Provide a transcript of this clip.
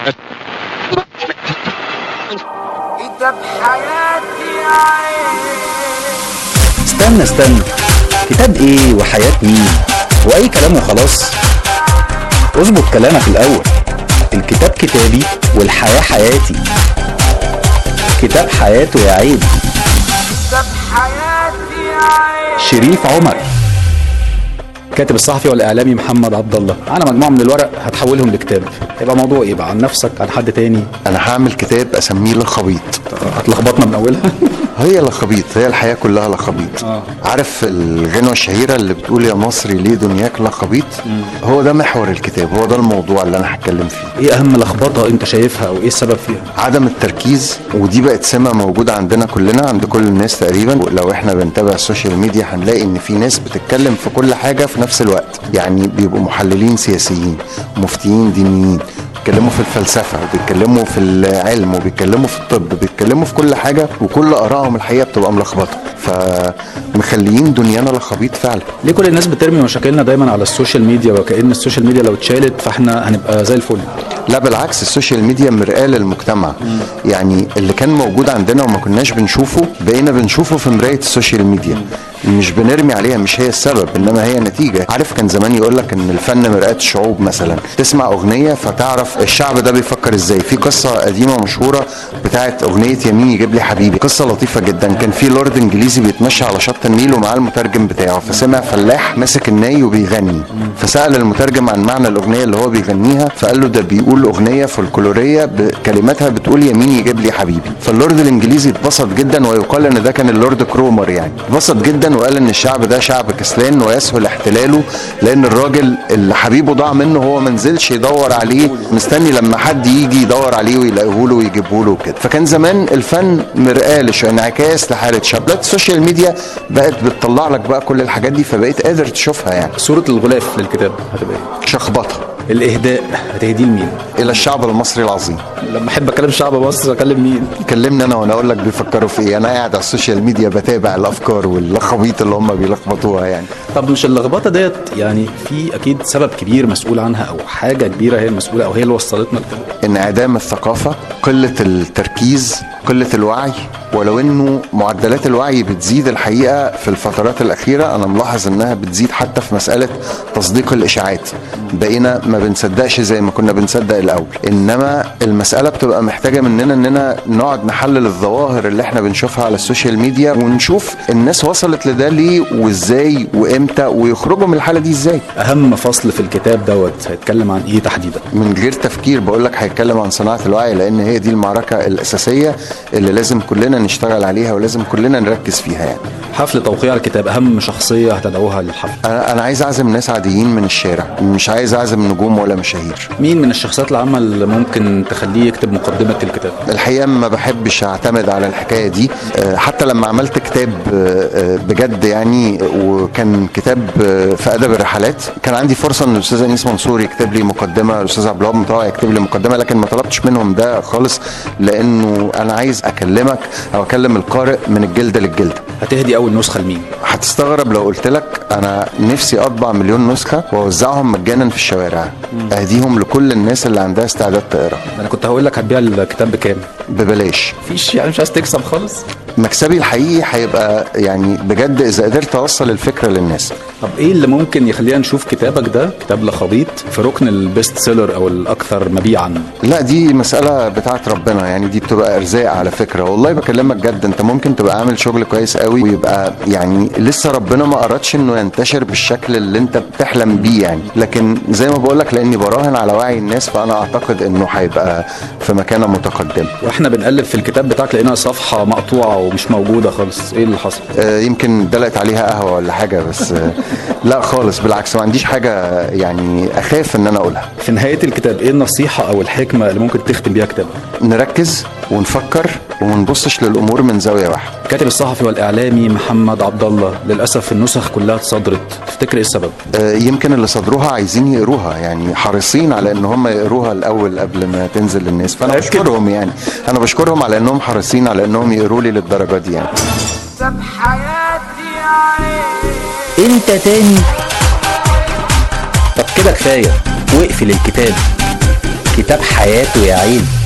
كتاب حياتي عين استنى استنى كتاب ايه وحياة مين واي كلام وخلاص اظبط كلامك الاول الكتاب كتابي والحياة حياتي كتاب حياته يا عيد كتاب حياتي عين شريف عمر كاتب الصحفي والاعلامي محمد عبد الله معانا مجموعه من الورق هتحولهم لكتاب هيبقى موضوع ايه بقى عن نفسك عن حد تاني انا هعمل كتاب اسميه لخبيط هتلخبطنا من اولها هي لخبيط هي الحياه كلها لخبيط آه. عارف الغنوه الشهيره اللي بتقول يا مصري ليه دنياك لخبيط هو ده محور الكتاب هو ده الموضوع اللي انا هتكلم فيه ايه اهم لخبطه انت شايفها او ايه السبب فيها عدم التركيز ودي بقت سمه موجوده عندنا كلنا عند كل الناس تقريبا لو احنا بنتابع السوشيال ميديا هنلاقي ان في ناس بتتكلم في كل حاجه في نفس الوقت يعني بيبقوا محللين سياسيين مفتيين دينيين بيتكلموا في الفلسفه وبيتكلموا في العلم وبيتكلموا في الطب بيتكلموا في كل حاجه وكل ارائهم الحقيقه بتبقى ملخبطه فمخليين دنيانا لخبيط فعلا ليه كل الناس بترمي مشاكلنا دايما على السوشيال ميديا وكأن السوشيال ميديا لو اتشالت فاحنا هنبقى زي الفل لا بالعكس السوشيال ميديا مرآة للمجتمع يعني اللي كان موجود عندنا وما كناش بنشوفه بقينا بنشوفه في مراية السوشيال ميديا مش بنرمي عليها مش هي السبب انما هي نتيجه عارف كان زمان يقول لك ان الفن مرآة الشعوب مثلا تسمع اغنيه فتعرف الشعب ده بيفكر ازاي في قصه قديمه مشهوره بتاعت اغنيه يمين يجيب لي حبيبي قصه لطيفه جدا كان في لورد انجليزي بيتمشى على شط النيل ومعاه المترجم بتاعه فسمع فلاح ماسك الناي وبيغني فسال المترجم عن معنى الاغنيه اللي هو بيغنيها فقال له ده بيقول اغنيه فولكلوريه بكلماتها بتقول يمين يجيب لي حبيبي فاللورد الانجليزي اتبسط جدا ويقال ان ده كان اللورد كرومر يعني اتبسط جدا وقال ان الشعب ده شعب كسلان ويسهل احتلاله لان الراجل اللي حبيبه ضاع منه هو ما نزلش يدور عليه مستني لما حد يجي يدور عليه ويلاقيه له ويجيبه له وكده فكان زمان الفن مرآة لش- انعكاس لحاله شعب دلوقتي السوشيال ميديا بقت بتطلع لك بقى كل الحاجات دي فبقيت قادر تشوفها يعني صورة الغلاف للكتاب هتبقى ايه شخبطه الاهداء هتهديه لمين الى الشعب المصري العظيم لما احب اكلم شعب مصر اكلم مين كلمني انا وانا اقول لك بيفكروا في ايه انا قاعد على السوشيال ميديا بتابع الافكار والخبيط اللي هم بيلخبطوها يعني طب مش اللخبطه ديت يعني في اكيد سبب كبير مسؤول عنها او حاجه كبيره هي المسؤوله او هي اللي وصلتنا لكده انعدام الثقافة قلة التركيز قلة الوعي ولو انه معدلات الوعي بتزيد الحقيقة في الفترات الأخيرة أنا ملاحظ إنها بتزيد حتى في مسألة تصديق الإشاعات بقينا ما بنصدقش زي ما كنا بنصدق الأول إنما المسألة بتبقى محتاجة مننا إننا نقعد نحلل الظواهر اللي إحنا بنشوفها على السوشيال ميديا ونشوف الناس وصلت لده ليه وإزاي وإمتى ويخرجوا من الحالة دي إزاي اهم فصل في الكتاب دوت هيتكلم عن ايه تحديدا من غير تفكير بقول لك هيتكلم عن صناعه الوعي لان هي دي المعركه الاساسيه اللي لازم كلنا نشتغل عليها ولازم كلنا نركز فيها يعني حفل توقيع الكتاب اهم شخصيه هتدعوها للحفل انا انا عايز اعزم ناس عاديين من الشارع مش عايز اعزم نجوم ولا مشاهير مين من الشخصيات العامه اللي ممكن تخليه يكتب مقدمه الكتاب الحقيقه ما بحبش اعتمد على الحكايه دي آه، حتى لما عملت كتاب آه، آه، بجد يعني وكان كتاب آه، في ادب الرحلات كان عندي فرصه ان الاستاذ انيس منصور يكتب لي مقدمه الاستاذ عبد الوهاب مطاوع يكتب لي مقدمه لكن ما طلبتش منهم ده خالص لانه انا عايز اكلمك او اكلم القارئ من الجلده للجلده هتهدي اول نسخه لمين هتستغرب لو قلت لك انا نفسي اطبع مليون نسخه واوزعهم مجانا في الشوارع اهديهم لكل الناس اللي عندها استعداد تقرا انا كنت هقول لك هتبيع الكتاب بكام ببلاش مفيش يعني مش عايز تكسب خالص مكسبي الحقيقي هيبقى يعني بجد اذا قدرت اوصل الفكره للناس طب ايه اللي ممكن يخلينا نشوف كتابك ده كتاب لخبيط في ركن البيست سيلر او الاكثر مبيعا لا دي مسألة بتاعت ربنا يعني دي بتبقى أرزاق على فكرة والله بكلمك جد أنت ممكن تبقى عامل شغل كويس قوي ويبقى يعني لسه ربنا ما أردش إنه ينتشر بالشكل اللي أنت بتحلم بيه يعني لكن زي ما بقولك لأني براهن على وعي الناس فأنا أعتقد إنه هيبقى في مكانة متقدمة واحنا بنقلب في الكتاب بتاعك لقينا صفحه مقطوعه ومش موجوده خالص ايه اللي حصل آه، يمكن دلقت عليها قهوة ولا حاجة بس آه، لا خالص بالعكس ما عنديش حاجة يعني أخاف إن أنا أقولها في نهايه الكتاب ايه النصيحه او الحكمه اللي ممكن تختم بيها كتابك نركز ونفكر وما نبصش للأمور من زاوية واحدة الكاتب الصحفي والاعلامي محمد عبد الله للاسف النسخ كلها اتصدرت تفتكر ايه السبب آه، يمكن اللي صدروها عايزين يقروها يعني حريصين على ان هم يقروها الاول قبل ما تنزل للناس فانا متأكد؟ بشكرهم يعني انا بشكرهم على انهم حريصين على انهم يقروا لي للدرجه دي يعني كتاب حياتي عين انت تاني طب كده كفايه واقفل الكتاب كتاب حياته يا عيني